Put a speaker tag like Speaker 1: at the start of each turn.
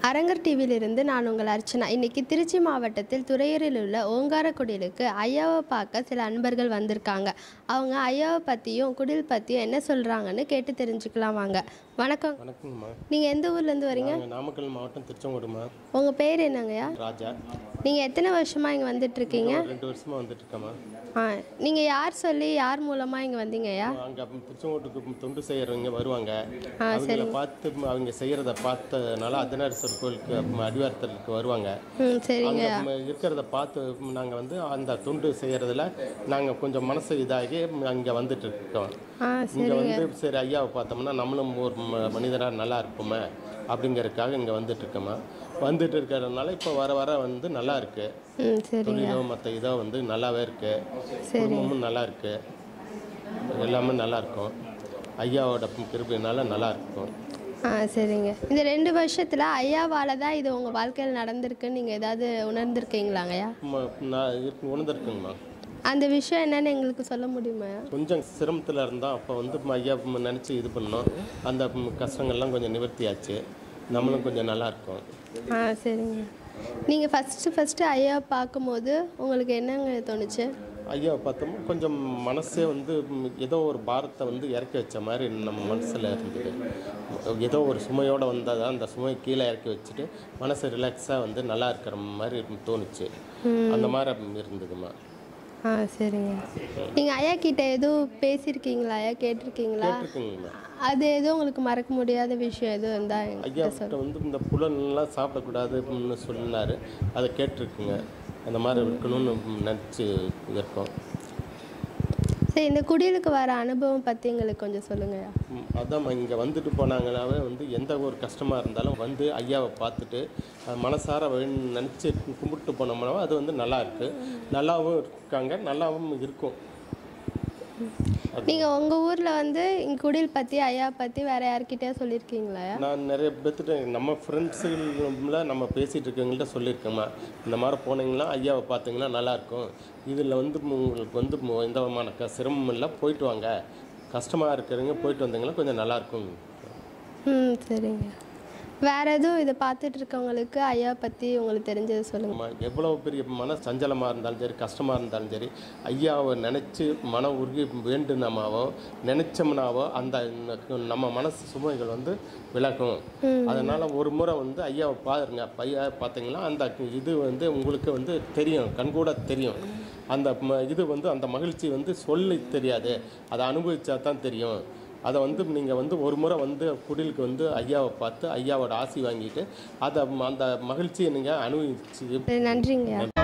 Speaker 1: அரங்கர் டிவியிலிருந்து நான் உங்கள் அர்ச்சனா இன்னைக்கு திருச்சி மாவட்டத்தில் துறையூரில் உள்ள ஓங்காரக்குடிலுக்கு ஐயாவை பார்க்க சில அன்பர்கள் வந்திருக்காங்க அவங்க ஐயாவை பற்றியும் குடில் பற்றியும் என்ன சொல்கிறாங்கன்னு கேட்டு தெரிஞ்சுக்கலாம் வாங்க வணக்கம்
Speaker 2: வணக்கங்கம்மா
Speaker 1: நீங்கள் எந்த ஊர்லேருந்து வரீங்க
Speaker 2: நாங்கள் நாமக்கல் மாவட்டம் திருச்செங்கோடுமா
Speaker 1: உங்கள் பேர் என்னங்கய்யா
Speaker 2: ராஜா
Speaker 1: நீங்கள் எத்தனை வருஷமாக இங்கே வந்துட்டுருக்கீங்க
Speaker 2: ஒரு ரெண்டு வருஷமா வந்துட்டு இருக்கேம்மா
Speaker 1: ஆ நீங்கள் யார் சொல்லி யார் மூலமாக இங்கே வந்தீங்கய்யா
Speaker 2: அங்கே திருச்செங்கோட்டுக்கு தொண்டு செய்கிறவங்க வருவாங்க அவங்கள பார்த்து அவங்க செய்கிறத பார்த்ததுனால அர்த்தநாரீஸ்வரர் கோயிலுக்கு அடிவாரத்திற்கு வருவாங்க
Speaker 1: ம் சரிங்க
Speaker 2: அங்கே இருக்கிறத பார்த்து நாங்கள் வந்து அந்த தொண்டு செய்கிறதுல நாங்கள் கொஞ்சம் மனசு இதாகி அங்கே வந்துட்டு இருக்கோம்
Speaker 1: ஆ
Speaker 2: இங்கே வந்து சரி ஐயாவை பார்த்தோம்னா நம்மளும் ஒரு ம- மனிதராக நல்லா இருப்போமே அப்படிங்கறதுக்காக இங்கே வந்துட்டு இருக்கோம்மா வந்துட்டு இருக்கிறதுனால இப்போ வர வர வந்து நல்லா இருக்கு
Speaker 1: ம் சரிங்க
Speaker 2: தொழிலோ மற்ற இதோ வந்து நல்லாவே இருக்கு
Speaker 1: சரி
Speaker 2: குடும்பமும் நல்லா இருக்கு எல்லாமே நல்லா இருக்கும் ஐயாவோட கிருபையினால நல்லா இருக்கும்
Speaker 1: ஆ சரிங்க இந்த ரெண்டு வருஷத்தில் ஐயாவால் தான் இது உங்கள் வாழ்க்கையில் நடந்திருக்குன்னு நீங்கள் ஏதாவது உணர்ந்திருக்கீங்களாங்கய்யா
Speaker 2: ம- நான் இருக்கு உணர்ந்திருக்குங்கம்மா
Speaker 1: அந்த விஷயம் என்னன்னு எங்களுக்கு சொல்ல முடியுமா
Speaker 2: கொஞ்சம் சிரமத்தில் இருந்தால் அப்போ வந்து ம- ஐயா நினச்சி இது பண்ணோம் அந்த ம், கஷ்டங்கள்லாம் கொஞ்சம் நிவர்த்தியாச்சு நம்மளும் கொஞ்சம் நல்லா இருக்கும்
Speaker 1: ஆ சரிங்க நீங்கள் ஃபஸ்ட்டு ஃபஸ்ட்டு ஐயாவை பார்க்கும்போது உங்களுக்கு என்னங்க தோணுச்சு
Speaker 2: ஐயாவை பார்த்தோம் கொஞ்சம் மனசே வந்து ம், ஏதோ ஒரு பாரத்தை வந்து இறக்கி வச்ச மாதிரி நம்ம மனசில் இருந்தது ஏதோ ஒரு சுமையோடு வந்தால் தான் அந்த சுமையை கீழே இறக்கி வச்சுட்டு மனசு ரிலாக்ஸாக வந்து நல்லா இருக்கிற மாதிரி தோணுச்சு அந்த மாதிரி இருந்ததுமா
Speaker 1: ஆ சரிங்க நீங்கள் ஐயா கிட்ட எதுவும் பேசியிருக்கீங்களா ஐயா கேட்டிருக்கீங்களா
Speaker 2: கேட்டிருக்குங்கம்மா
Speaker 1: அது எதுவும் உங்களுக்கு மறக்க முடியாத விஷயம் எதுவும் இருந்தால்
Speaker 2: ஐயா கிட்ட வந்து இந்த புலன்லாம் சாப்பிடக்கூடாதுன்னு சொன்னார் அதை கேட்டிருக்குங்க அந்த மாதிரி இருக்கணும்னு நினச்சி இருக்கோம்
Speaker 1: சரி இந்த குடிலுக்கு வர அனுபவம் பற்றி எங்களுக்கு கொஞ்சம் சொல்லுங்கய்யா
Speaker 2: ம், அதான் இங்கே வந்துட்டு போனாங்கனாவே வந்து எந்த ஒரு கஷ்டமாக இருந்தாலும் வந்து ஐயாவை பார்த்துட்டு அஹ், மனசார நினச்சி கும்பிட்டு போனோம்னா அது வந்து நல்லா இருக்கு நல்லாவும் இருக்காங்க நல்லாவும் இருக்கும்
Speaker 1: நீங்கள் உங்கள் ஊரில் வந்து இங்கே குடில் பற்றி ஐயா பற்றி வேறு யார்கிட்டயா சொல்லியிருக்கீங்களா ஐயா
Speaker 2: நான் நிறைய பேர்த்துட்டு நம்ம ஃப்ரெண்ட்ஸுல நம்ம பேசிகிட்டு இருக்கவங்கள்ட்ட சொல்லியிருக்கேம்மா இந்த மாதிரி போனீங்கன்னா ஐயாவை பார்த்தீங்கன்னா நல்லாயிருக்கும் இதில் வந்து உங்களுக்கு வந்து மு- எந்த விதமான க சிரமம் இல்லை போயிட்டு வாங்க கஷ்டமாக இருக்கிறவங்க போயிட்டு வந்தீங்கன்னா கொஞ்சம் நல்லாயிருக்கும்
Speaker 1: ம் சரிங்க வேறு எதுவும் இதை பார்த்துட்டு இருக்கவங்களுக்கு ஐயா பற்றி உங்களுக்கு தெரிஞ்சது சொல்லுங்கள்
Speaker 2: நம்ம எவ்வளோ பெரிய மன சஞ்சலமாக இருந்தாலும் சரி கஷ்டமாக இருந்தாலும் சரி ஐயாவை நினச்சி மன உருகி வேண்டுனமாவோ நினச்சோம்னாவோ அந்த நம்ம மனசு சுமைகள் வந்து விலகும் அதனால் ஒரு முறை வந்து ஐயாவை பாருங்க ஐயா பார்த்தீங்கன்னா அந்த இது வந்து உங்களுக்கு வந்து தெரியும் கண்கூட தெரியும் அந்த ம- இது வந்து அந்த மகிழ்ச்சி வந்து சொல்லி தெரியாது அதை அனுபவிச்சா தான் தெரியும் அதை வந்து நீங்கள் வந்து ஒரு முறை வந்து குடிலுக்கு வந்து ஐயாவை பார்த்து ஐயாவோட ஆசி வாங்கிட்டு அதை அந்த மகிழ்ச்சியை நீங்கள் அனுபவிச்சு
Speaker 1: சரி நன்றிங்கய்யா